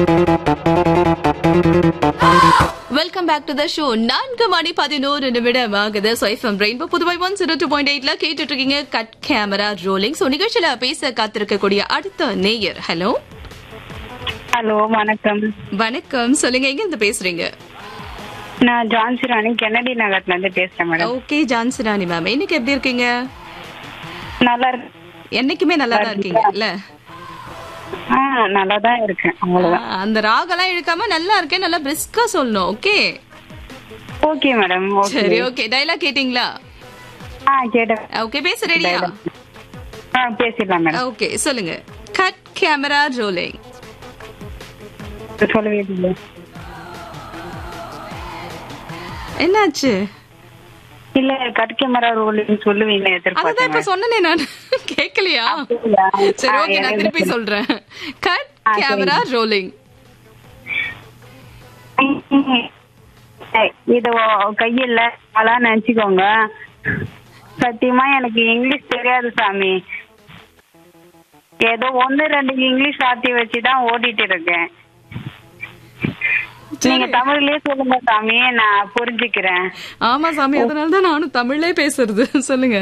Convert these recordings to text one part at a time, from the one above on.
Welcome back to the show நான்கு மணி பதினோரு நிமிடம் ஆகுது so F M Rainbow Puduvai one zero two point எயிட்ல கேட்டுட்டு இருக்கீங்க கட் கேமரா ரோலிங் ஸோ நிகழ்ச்சியில பேச காத்திருக்கக்கூடிய அடுத்த நேயர் ஹலோ ஹலோ வணக்கம் வணக்கம் சொல்லுங்க எங்க இருந்து பேசுறீங்க நான் ஜான்சி ராணி கென்னடி நகர்ல இருந்து பேசுறேன் மேடம் ஓகே ஜான்சிராணி மேம் இன்னைக்கு எப்படி இருக்கீங்க நல்லா இருக்கு என்னைக்குமே நல்லா தான் இருக்கீங்க இல்ல ஆ நல்லா தான் இருக்கேன் அவ்வளவுதான் ஆ, அந்த ராகெல்லாம் இழுக்காம நல்லா இருக்கேன் நல்லா பிரிஸ்கா சொல்லணும் ஓகே ஓகே மேடம் ஓகே சரி ஓகே டைலாக் கேட்டிங்களா ஆ கேட்டேன் ஓகே பேச ரெடியா ஆ பேசிடலாம் மேடம் ஓகே சொல்லுங்க கட் கேமரா ரோலிங் சொல்லவே இல்லை என்னாச்சு இல்ல கட் கேமரா ரோலிங் சொல்லுவீங்க அதுதான் எதிர்பார்த்தேன் இப்ப சொன்னனே நான் கேக்கலையா அப்படியா? சரி ஆ, ஓகே நான் எனக்கு திருப்பி சொல்றேன் கட் ஆ, கேமரா ரோலிங் இத கையில அலா நினைச்சுக்கோங்க சத்தியமா எனக்கு இங்கிலீஷ் தெரியாது சாமி ஏதோ ஒண்ணு ரெண்டு இங்கிலீஷ் வார்த்தை வச்சுதான் ஓடிட்டு இருக்கேன் நீங்க தமிழ்லயே சொல்லுங்க சாமி நான் புரிஞ்சுக்கிறேன் ஆமா சாமி அதனால தான் நானும் தமிழ்லே பேசுறது சொல்லுங்க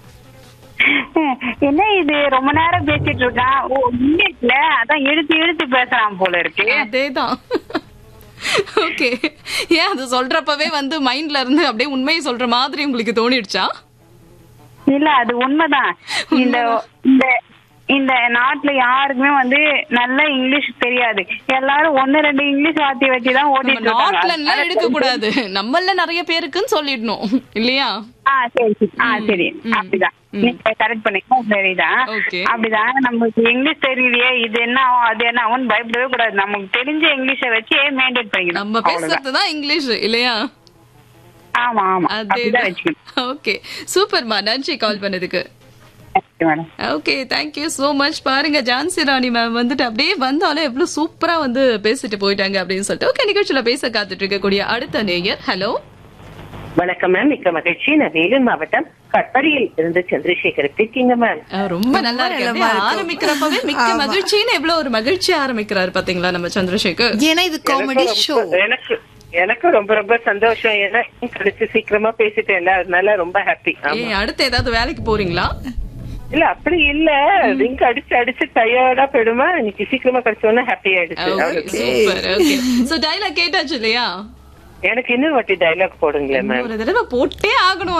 என்ன இது ரொம்ப நேரம் பேசிட்டு இருக்கான் ஓ இங்கிலீஷ்ல அதான் இழுத்து இழுத்து பேசுறான் போல இருக்கு அதேதான் ஓகே ஏன் அது சொல்றப்பவே வந்து மைண்ட்ல இருந்து அப்படியே உண்மையை சொல்ற மாதிரி உங்களுக்கு தோணிடுச்சா இல்ல அது உண்மைதான் இந்த இந்த இந்த நாட்டுல யாருக்குமே வந்து நல்ல இங்கிலீஷ் தெரியாது எல்லாரும் ஒண்ணு ரெண்டு இங்கிலீஷ் வார்த்தை வச்சுதான் நம்ம ஓடிட்டு நாட்ல எல்லாம் இருக்காங்க எடுக்க கூடாது நம்மள நிறைய பேருக்குன்னு சொல்லிடணும் இல்லையா ஆ சரி சரி ஆ சரி அப்படிதான் நீங்க கரெக்ட் பண்ணீங்க சரிதான் Okay. அப்படிதான் நமக்கு இங்கிலீஷ் தெரியலையே இது என்ன ஆகும் அது என்ன ஆகும் பயப்படவே கூடாது நமக்கு தெரிஞ்ச இங்கிலீஷை வச்சு மெயின்டைன் பண்ணிக்கணும் நம்ம அவ்வளவுதான். பேசுறது தான் இங்கிலீஷ் இல்லையா ஆமா ஆமா அப்படிதான் வச்சுக்கணும் ஓகே சூப்பர்மா நன்றி கால் பண்ணதுக்கு Okay, madam. Okay thank you so much பாருங்க ஜான்சி ராணி மேம் வந்துட்டு அப்படியே வந்தாலும் எவ்வளவு சூப்பரா வந்து பேசிட்டு போயிட்டாங்க அப்படின்னு சொல்லிட்டு ஓகே நிகழ்ச்சியில பேச காத்துட்டு இருக்கக்கூடிய அடுத்த நேயர் ஹலோ வணக்கம் மேம் மிக்க மகிழ்ச்சி நான் வேலூர் மாவட்டம் கட்படியில் இருந்து சந்திரசேகர் இருக்கீங்க மேம் ரொம்ப நல்லா இருக்கு அப்படியே ஆரம்பிக்கிறப்பவே மிக்க மகிழ்ச்சின்னு எவ்வளவு ஒரு மகிழ்ச்சி ஆரம்பிக்கிறாரு பாத்தீங்களா நம்ம சந்திரசேகர் ஏன்னா இது காமெடி ஷோ எனக்கு எனக்கு ரொம்ப ரொம்ப சந்தோஷம் ஏன்னா கிடைச்சு சீக்கிரமா பேசிட்டேன்ல அதனால ரொம்ப ஹாப்பி ஏ அடுத்து ஏதாவது வேலைக்கு போறீங்களா இல்ல அப்படி இல்ல ரிங்க் அடிச்சு அடிச்சு டயர்டா போயிடுமா இன்னைக்கு சீக்கிரமா கிடைச்சோன்னா ஹாப்பி ஆயிடுச்சு அவ்வளவுதான். சூப்பர் ஓகே சோ டைலாக் கேட்டாச்சு இல்லையா எனக்கு இன்னொரு வாட்டி டைலாக் போடுங்களேன் மேம் ஒரு தடவை போட்டே ஆகணும்